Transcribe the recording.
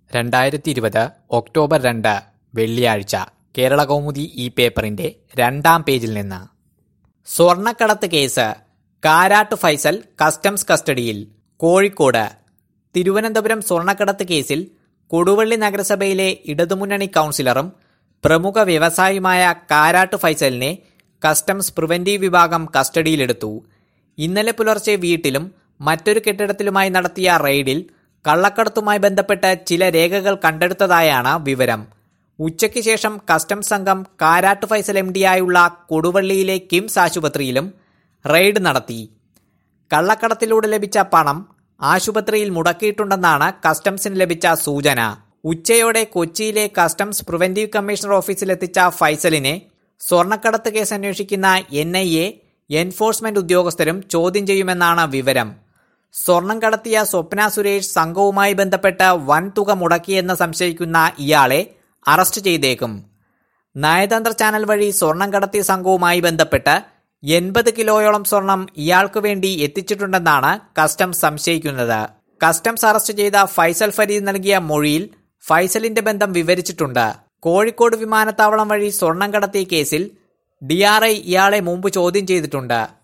രണ്ടായിരത്തി ഇരുപത് ഒക്ടോബർ രണ്ട് വെള്ളിയാഴ്ച കേരളകൗമുദി ഈ പേപ്പറിന്റെ രണ്ടാം പേജിൽ നിന്ന് സ്വർണക്കടത്ത് കേസ് കാരാട്ട് ഫൈസൽ കസ്റ്റംസ് കസ്റ്റഡിയിൽ കോഴിക്കോട് തിരുവനന്തപുരം സ്വർണക്കടത്ത് കേസിൽ കൊടുവള്ളി നഗരസഭയിലെ ഇടതുമുന്നണി കൗൺസിലറും പ്രമുഖ വ്യവസായിയുമായ കാരാട്ട് ഫൈസലിനെ കസ്റ്റംസ് പ്രിവന്റീവ് വിഭാഗം കസ്റ്റഡിയിലെടുത്തു ഇന്നലെ പുലർച്ചെ വീട്ടിലും മറ്റൊരു കെട്ടിടത്തിലുമായി നടത്തിയ റെയ്ഡിൽ കള്ളക്കടത്തുമായി ബന്ധപ്പെട്ട് ചില രേഖകൾ കണ്ടെടുത്തതായാണ് വിവരം ഉച്ചയ്ക്ക് ശേഷം കസ്റ്റംസ് സംഘം കാരാട്ട് ഫൈസൽ എം ഡിയായുള്ള കൊടുവള്ളിയിലെ കിംസ് ആശുപത്രിയിലും റെയ്ഡ് നടത്തി കള്ളക്കടത്തിലൂടെ ലഭിച്ച പണം ആശുപത്രിയിൽ മുടക്കിയിട്ടുണ്ടെന്നാണ് കസ്റ്റംസിന് ലഭിച്ച സൂചന ഉച്ചയോടെ കൊച്ചിയിലെ കസ്റ്റംസ് പ്രിവന്റീവ് കമ്മീഷണർ ഓഫീസിലെത്തിച്ച ഫൈസലിനെ സ്വർണ്ണക്കടത്ത് കേസ് അന്വേഷിക്കുന്ന എൻ ഐ എ എൻഫോഴ്സ്മെന്റ് ഉദ്യോഗസ്ഥരും ചോദ്യം ചെയ്യുമെന്നാണ് വിവരം സ്വർണം കടത്തിയ സ്വപ്ന സുരേഷ് സംഘവുമായി ബന്ധപ്പെട്ട് വൻ തുക മുടക്കിയെന്ന് സംശയിക്കുന്ന ഇയാളെ അറസ്റ്റ് ചെയ്തേക്കും നയതന്ത്ര ചാനൽ വഴി സ്വർണം കടത്തിയ സംഘവുമായി ബന്ധപ്പെട്ട് എൺപത് കിലോയോളം സ്വർണം ഇയാൾക്ക് വേണ്ടി എത്തിച്ചിട്ടുണ്ടെന്നാണ് കസ്റ്റംസ് സംശയിക്കുന്നത് കസ്റ്റംസ് അറസ്റ്റ് ചെയ്ത ഫൈസൽ ഫരീദ് നൽകിയ മൊഴിയിൽ ഫൈസലിന്റെ ബന്ധം വിവരിച്ചിട്ടുണ്ട് കോഴിക്കോട് വിമാനത്താവളം വഴി സ്വർണം കടത്തിയ കേസിൽ ഡിആർഐ ഇയാളെ മുമ്പ് ചോദ്യം ചെയ്തിട്ടുണ്ട്